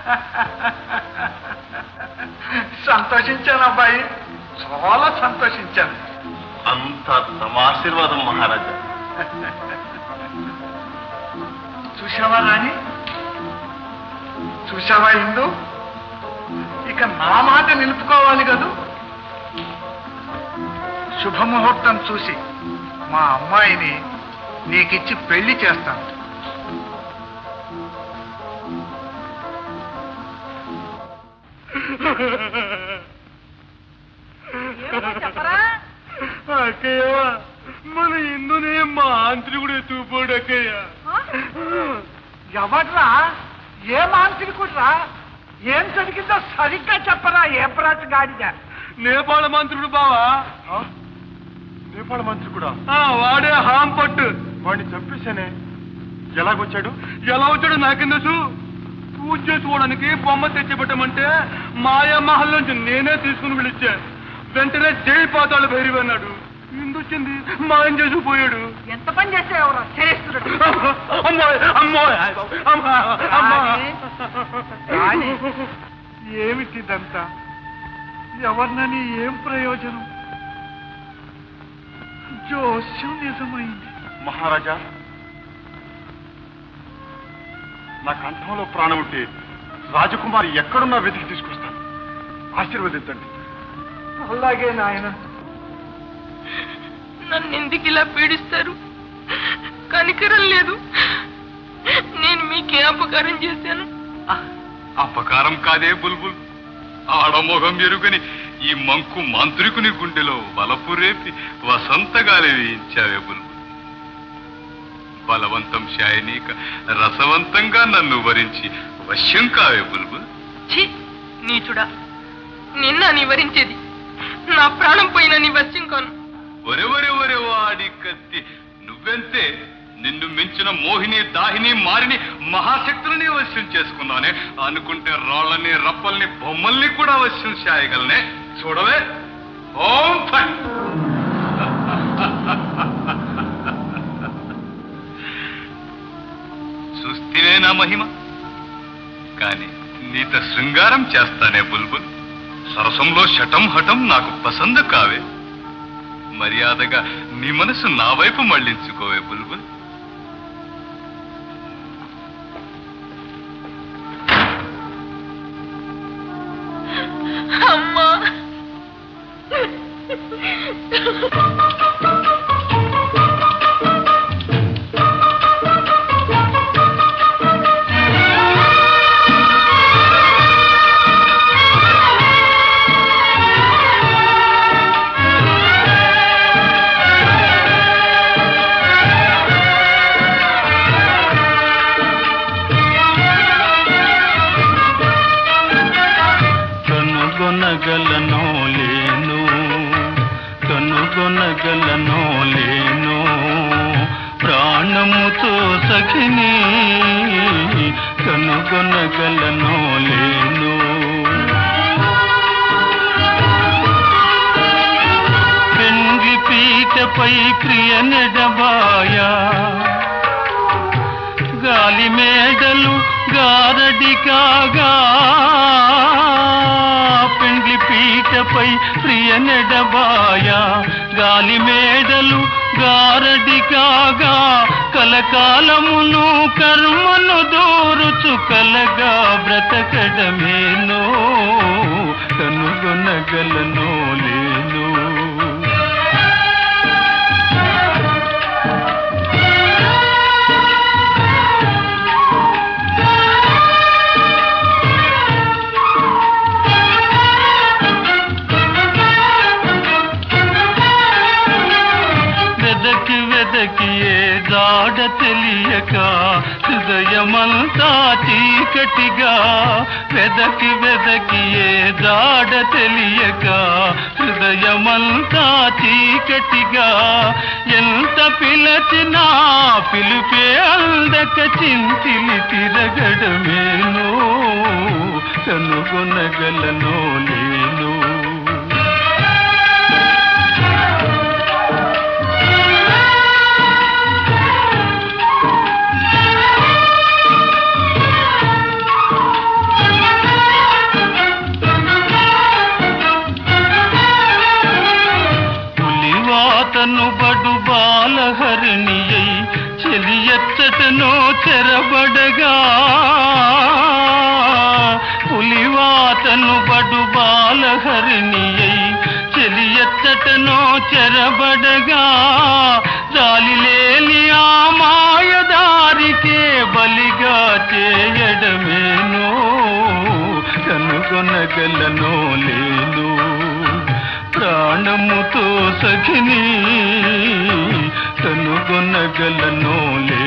సంతోషించాను అబ్బాయి చాలా సంతోషించాను అంతా తమ ఆశీర్వాదం మహారాజా చూసావా రాణి చూసావా ఇందు ఇక నా మాట నిలుపుకోవాలి కదూ శుభముహూర్తం చూసి మా అమ్మాయిని నీకిచ్చి పెళ్లి చేస్తాను చెప్పరా అక్కయ్య మన ఇందునే మా ఆంత్రికుడు ఎత్తుకుపోడు అక్కయ్య ఎవడ్రా ఏ మాంత్రికుడ్రా ఏం జరిగిందో సరిగ్గా చెప్పరా ఏ ప్రాచ గాడిద నేపాళ మంత్రుడు బావా నేపాళ మంత్రి కూడా ఆ, వాడే హాం పట్టు వాడిని చంపేశానే ఎలాగొచ్చాడు ఎలా వచ్చాడు నాకేం తెలుసు పూజ చేసుకోవడానికి బొమ్మ తెచ్చిపెట్టమంటే మాయా మహల్ నుంచి నేనే తీసుకుని పిలిచా వెంటనే జై పాతాళ భైరవి అన్నాడు ఇందొచ్చింది మాయం చేసుకుపోయాడు ఎంత పని చేసావురా చేస్తుడు అమ్మోయ్ అమ్మోయ్ అమ్మా అమ్మా రాణి ఏమిటిదంతా ఎవరినని ఏం ప్రయోజనం జోస్యం నిజమైంది మహారాజా నా కంఠంలో ప్రాణం ఉంటే రాజకుమారి ఎక్కడున్నా వెతికి తీసుకొస్తాను ఆశీర్వదించండి అలాగే నాయన నన్ను ఎందుకు ఇలా పీడిస్తారు కనికరం లేదు నేను మీకే అపకారం చేశాను అపకారం కాదే బుల్బుల్ ఆడమోహం ఎరుగని ఈ మంకు మాంత్రికుని గుండెలో వలపు రేపి వసంతగాలి వేయించావే బుల్బుల్ బలవంతం శాయనీక రసవంతంగా నన్ను వరించి వశ్యం కావే బుల్బుల్ ఛీ నీచుడా నిన్న నివరించేది నా ప్రాణం పోయిన నీ వశ్యం కాను ఒరే ఒరే ఒరే వాడి కత్తి నువ్వెంతే నిన్ను మించిన మోహిని దాహిని మారిని మహాశక్తులని వశ్యం చేసుకున్నానే అనుకుంటే రాళ్ళని రప్పల్ని బొమ్మల్ని కూడా వశ్యం చేయగలనే చూడవే ఓం ఫట్ చూస్తేనే నా మహిమ కాని నీత శృంగారం చేస్తానే బుల్బుల్ సరసంలో శటం హఠం నాకు పసందు కావే మర్యాదగా నీ మనసు నా వైపు మళ్ళించుకోవే బుల్బుల్ అమ్మా కనుగొనగలనో లేను కనుగొనగలనో లేను ప్రాణముతో సఖిని కనుగొనగలనో లేను పెండ్లి పీటపై ప్రియ నెడబాయా గాలి మేడలు గారడి కాగా పెండ్లి పీటపై ప్రియ నెడబాయ గాలి మేడలు గారడి కాగా కలకాలమును కర్మను దూరుచు కలగా బ్రతకడమేనో కనుగొనగలనో లేను వెదకి వెదకి ఏ జాడ తెలియక హృదయమంతా చీకటిగా వెదకి వెదకి ఏ జాడ తెలియక హృదయమంతా చీకటిగా ఎంత పిలచినా పిలుపే అందక చింతిలి తిరగడమేనో కనుగొనగలనో లేను ఎచ్చటనో చెరబడగా పులివాతను బడు బాలహరిణి అయి చెలి ఎచ్చటనో చెరబడగా జాలి లేని ఆ మాయదారికే బలిగా చేయడమేనో కనుగొనగలనో లేను ప్రాణముతో సఖిని కనుగొనగలనో లేను